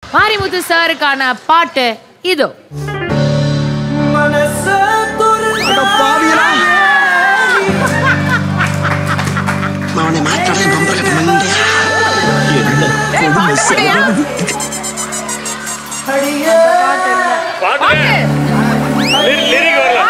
மாரிமுத்து சாருக்கான பாட்டு இதோ அவனை மாற்றாலே பம்பரக்கட்ட மண்டையா என்ன கொடுமை செய்யறது? பாட்டு லிரிக் வரல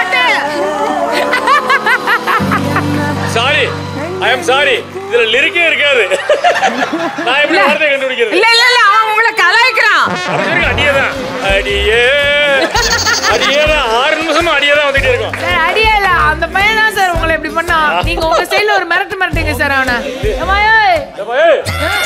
சாரி ஐ அம் சாரி இதுல லிரிக்கே இருக்காது நான் எப்படி வார்த்தை கண்டுபிடிக்கிறது இல்ல இல்ல இல்ல அவன் உங்களை கலாய்க்கிறான் அப்படி இருக்கு அடியே தான் அடியே அடியே தான் ஆறு நிமிஷமா அடியே தான் வந்துட்டே இருக்கும் சார் அடியே இல்ல அந்த பையன் தான் சார் உங்களை இப்படி பண்ணா நீங்க உங்க சைடுல ஒரு மிரட்டு மிரட்டுங்க சார் அவனை ஏம்மா, ஏய். ஏப்பா, ஏய்.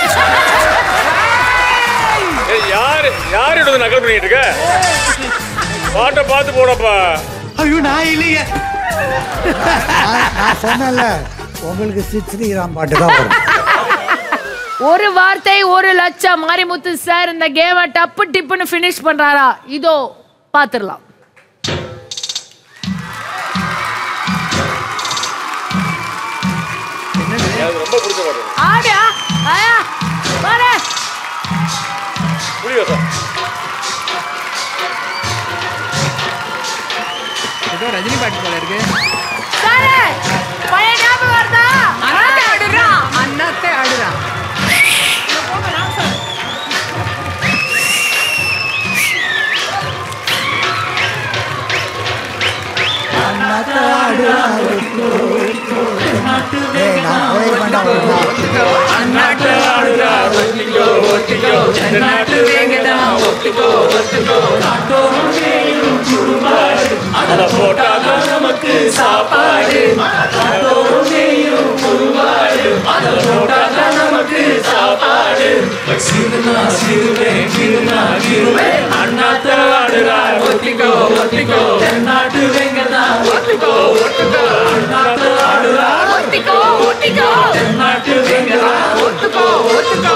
ஏய், யாரு யாரு எடுத்து நக்கல் பண்ணிட்டு இருக்க பாட்டை பார்த்து போடப்பா ஐயோ நான் இல்லையே நான் சொன்னேன்ல உங்களுக்கு சித் ஸ்ரீராம் பாட்டு தான் வரும் ஒரு வார்த்தை ஒரு லட்சம் மாரிமுத்து சார் இந்த கேமை டப்பு டிப்புன்னு ஃபினிஷ் பண்றாரா இதோ பாத்துடலாம் எனக்கு ரொம்ப பிடிச்ச பாட்டு ஆடியா ஆயா பாரு புரியுதா சார் ஏதோ ரஜினி பாட்டு போல இருக்கு சாரு பழைய ஞாபகம் வருதா அண்ணாத்தை ஆடுறான் அண்ணாத்தை ஆடுறான் ஏய், நான் போய் பண்ண அதை போட்டாதான் நமக்கு சாப்பாடு ஒத்திக்கோ ஒத்திக்கோ ஒத்துக்கோ ஒத்துக்கோ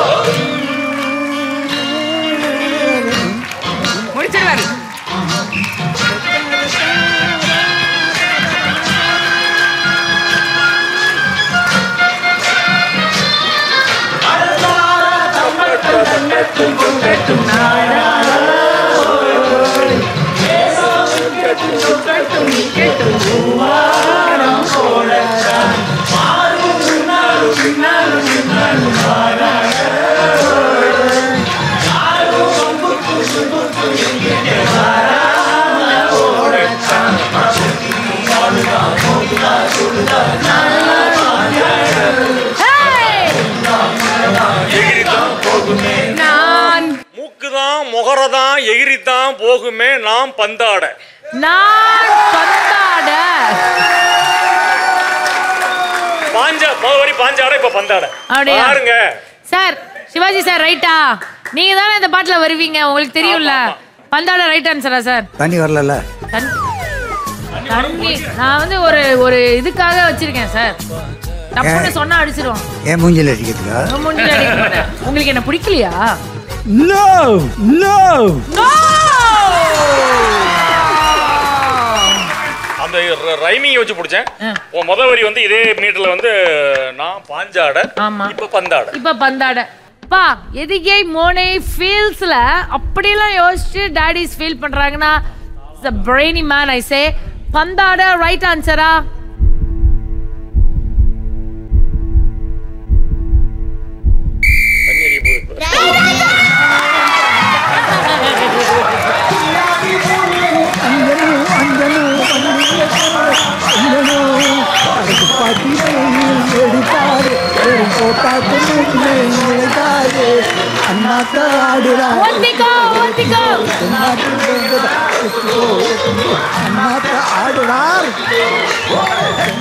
முடிச்சிருவாரு நான் மூக்குதான் முகரதான் எகிரித்தான் போகுமே நாம் பந்தாட நான் பந்தாட பாஞ்ச முத வரி பாஞ்சாட இப்ப பந்தாட அப்படியா? பாருங்க சார் சிவாஜி சார் ரைட்டா நீங்க தானே இந்த பாட்டுல வருவீங்க உங்களுக்கு தெரியும்ல ஆமா, பந்தாட ரைட் ஆன்சரா சார் தண்ணி வரல தண்ணி தண்ணி நான் வந்து ஒரு ஒரு இதுக்காக வச்சிருக்கேன் சார் தப்புன்னு சொன்னா அடிச்சிருவோம் ஏன் மூஞ்சில் அடிக்கிறதுக்கா உங்க மூஞ்சில அடிக்க மாட்டேன். உங்களுக்கு என்ன பிடிக்கலையா நோ நோ அந்த ரைமிங் வச்சு பிடிச்சேன் உன் முத வரி வந்து இதே மீட்டர்ல வந்து நான் பாஞ்சாட ஆமா. இப்ப பந்தாட இப்ப பந்தாட பா எதுகே மோனே ஃபீல்ஸ்ல அப்படியெல்லாம் யோசிச்சு டாடிஸ் ஃபீல் பண்றாங்கன்னா பிரெய்னி மேன் ஐ சே பந்தாட ரைட் ஆன்சரா தண்ணி அடிக்க போகுது ஒத்திக்கோ ஒத்திக்கோ ஆடுறார்